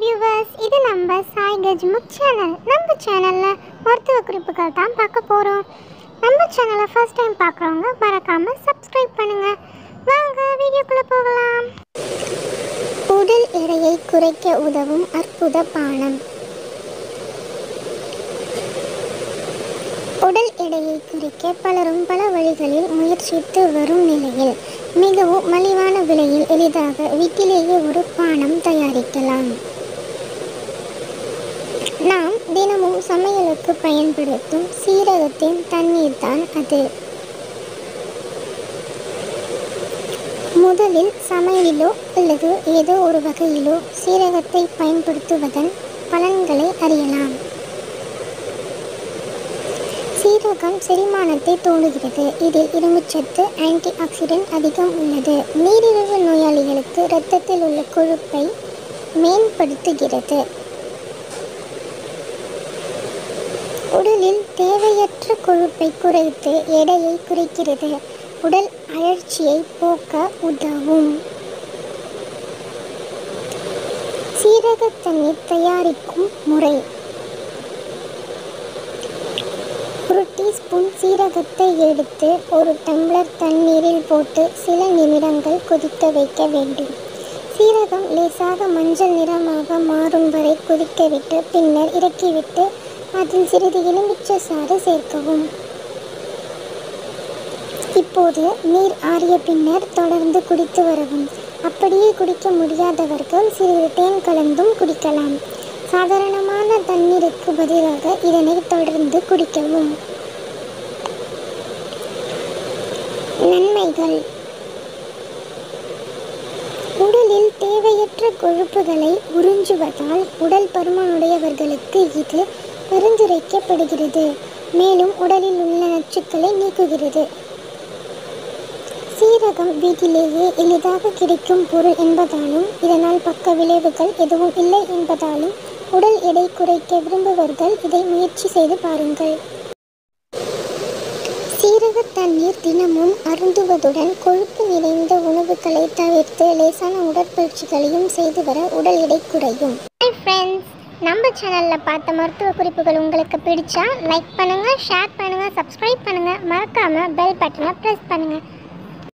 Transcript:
viewers இது நம்ம Sai கஜ்முக் channel நம்ம சேனலில் மருத்துவ குறிப்புகள் தான் பார்க்க போகிறோம் நம்ம சேனலை ஃபர்ஸ்ட் டைம் பார்க்குறவங்க மறக்காமல் சப்ஸ்கிரைப் பண்ணுங்கள் வாங்க வீடியோக்குள்ளே போகலாம் உடல் எடையை குறைக்க உதவும் அற்புத பானம் உடல் எடையை குறைக்க பலரும் பல வழிகளில் முயற்சித்து வரும் நிலையில் மிகவும் மலிவான விலையில் எளிதாக வீட்டிலேயே ஒரு பானம் தயாரிக்கலாம் நாம் தினமும் சமையலுக்கு பயன்படுத்தும் சீரகத்தின் தண்ணீர் தான் அது முதலில் சமையலிலோ அல்லது ஏதோ ஒரு வகையிலோ சீரகத்தை பயன்படுத்துவதன் பலன்களை அறியலாம் சீரகம் செரிமானத்தை தூண்டுகிறது இதில் இரும்புச்சத்து ஆன்டி ஆக்சிடென்ட் அதிகம் உள்ளது நீரிழிவு நோயாளிகளுக்கு இரத்தத்தில் உள்ள கொழுப்பை மேம்படுத்துகிறது உடலில் தேவையற்ற கொழுப்பை குறைத்து எடையை குறைக்கிறது உடல் அழற்சியை போக்க உதவும் சீரக தண்ணீர் தயாரிக்கும் முறை ஒரு டீஸ்பூன் சீரகத்தை எடுத்து ஒரு டம்ளர் தண்ணீரில் போட்டு சில நிமிடங்கள் கொதிக்க வைக்க வேண்டும் சீரகம் லேசாக மஞ்சள் நிறமாக மாறும் வரை கொதிக்க விட்டு பின்னர் இறக்கிவிட்டு அதில் சிறிது எலுமிச்சை சாறு சேர்க்கவும் இப்போது நீர் ஆறிய பின்னர் தொடர்ந்து குடித்து வரவும் அப்படியே குடிக்க முடியாதவர்கள் சிறிது தேன் கலந்தும் குடிக்கலாம் சாதாரணமான தண்ணீருக்கு பதிலாக இதனை தொடர்ந்து குடிக்கவும் நன்மைகள் உடலில் தேவையற்ற கொழுப்புகளை உறிஞ்சுவதால் உடல் பருமனுடையவர்களுக்கு இது பரிந்துரைக்கப்படுகிறது மேலும் உடலில் உள்ள நச்சுக்களை நீக்குகிறது சீரகம் வீட்டிலேயே எளிதாக கிடைக்கும் பொருள் என்பதாலும் இதனால் பக்க விளைவுகள் எதுவும் இல்லை என்பதாலும் உடல் எடை குறைக்க விரும்புவர்கள் இதை முயற்சி செய்து பாருங்கள் சீரக தண்ணீர் தினமும் அருந்துவதுடன் கொழுப்பு நிறைந்த உணவுகளை தவிர்த்து லேசான உடற்பயிற்சிகளையும் செய்து வர உடல் எடை குறையும் ஃப்ரெண்ட்ஸ் நம்ம சேனலில் பார்த்த மருத்துவ குறிப்புகள் உங்களுக்கு பிடிச்சா லைக் பண்ணுங்கள் ஷேர் பண்ணுங்கள் சப்ஸ்கிரைப் பண்ணுங்கள் மறக்காமல் பெல் பட்டனை ப்ரெஸ் பண்ணுங்கள்